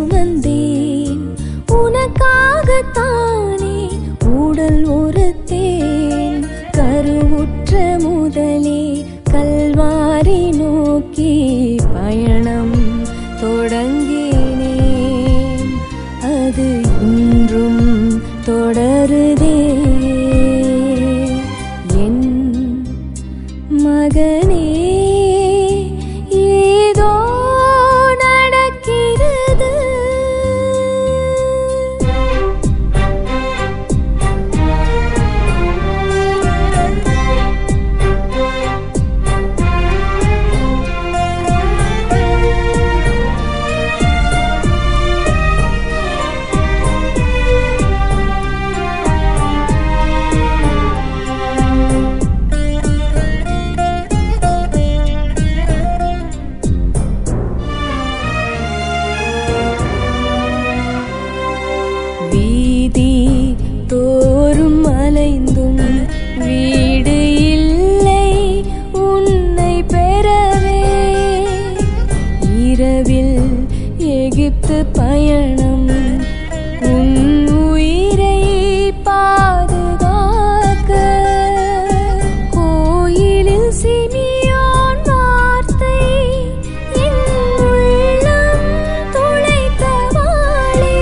சுமந்தேன் உனக்காகத்தானே உடல் ஒருத்தேன் கருவுற்ற முதலே கல்வாரி நோக்கி பயணம் தொடங்கினேன் அது இன்றும் தொடருதே என் மகனே ஏதோ நடக்கிறது வீதி தோறும் அலைந்தும் வீடு இல்லை உன்னை பெறவே இரவில் எகிப்து பயணம் உன் உயிரை பாதுகாக்க கோயிலில் சிமியோன் வார்த்தை என் உள்ளம் துளைத்தவாளே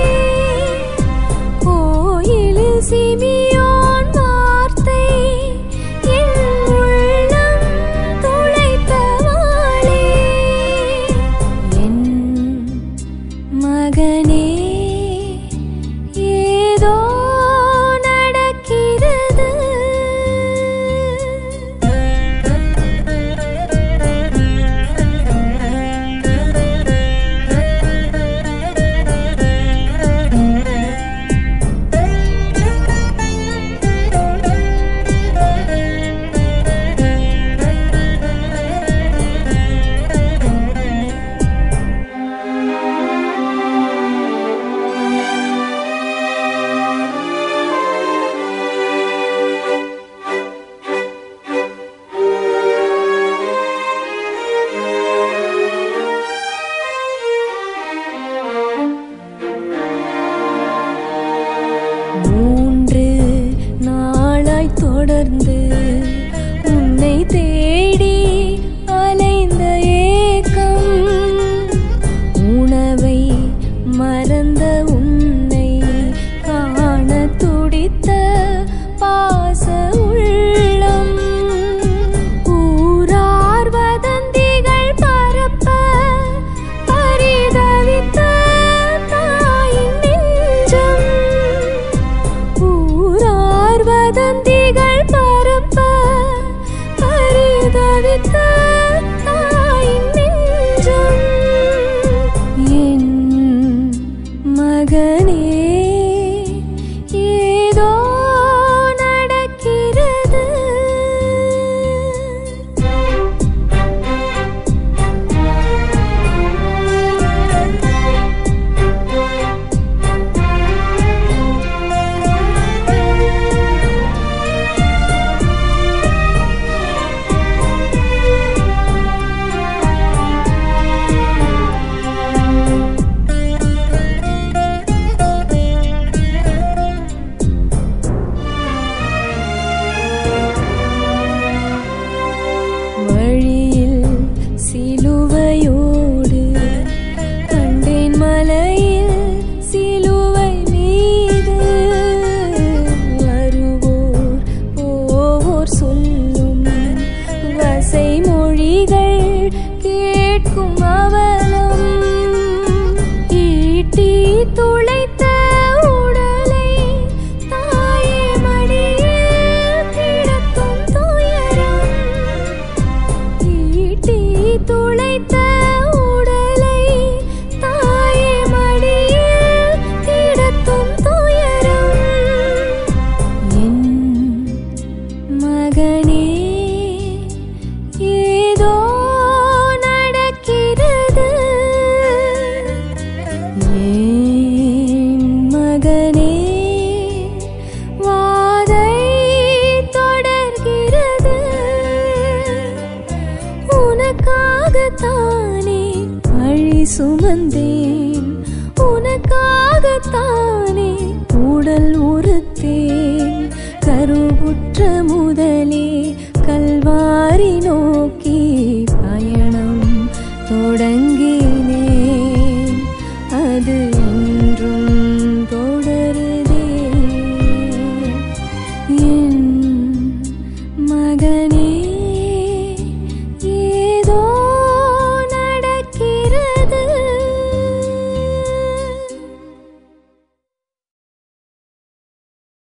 கோயிலில் சிமியோன் வார்த்தை என் உள்ளம் துளைத்தவாளே என் மகனே ஏதோ நடக்கிறது மூன்று நாளாய் தொடர்ந்து உன்னை தேடி அலைந்த ஏக்கம் உணவை மறந்த உன்னை காண துடித்த பாச உள்ளம் ஊரார் வதந்திகள் பரப்ப பரிதவித்த தாயின் நெஞ்சம் ஊரார் வதந்திகள் பரப்ப பரிதவித்த தாயின் நெஞ்சம் என் மகனே ஏதோ நடக்கிறது வழியில் சிலுவையோடு கண்டேன் மலையில் சிலுவை மீது வருவோர் போவோர் சொல்லும் வசை மொழிகள் கேட்கும் அவலம் ஈட்டி துளைத்த உடலை தாயே மடியில் கிடக்கும் துயரம் ஈட்டி துளைத்த உடலை தாயே மடியில் கிடத்தும் துயரம் என் மகனே ஏதோ நடக்கிறது என் மகனே வாதை தொடர்கிறது உனக்காகத்தானே பழி சுமந்தேன் உன் உடல் உறுத்தேன் கருவுற்ற முதலே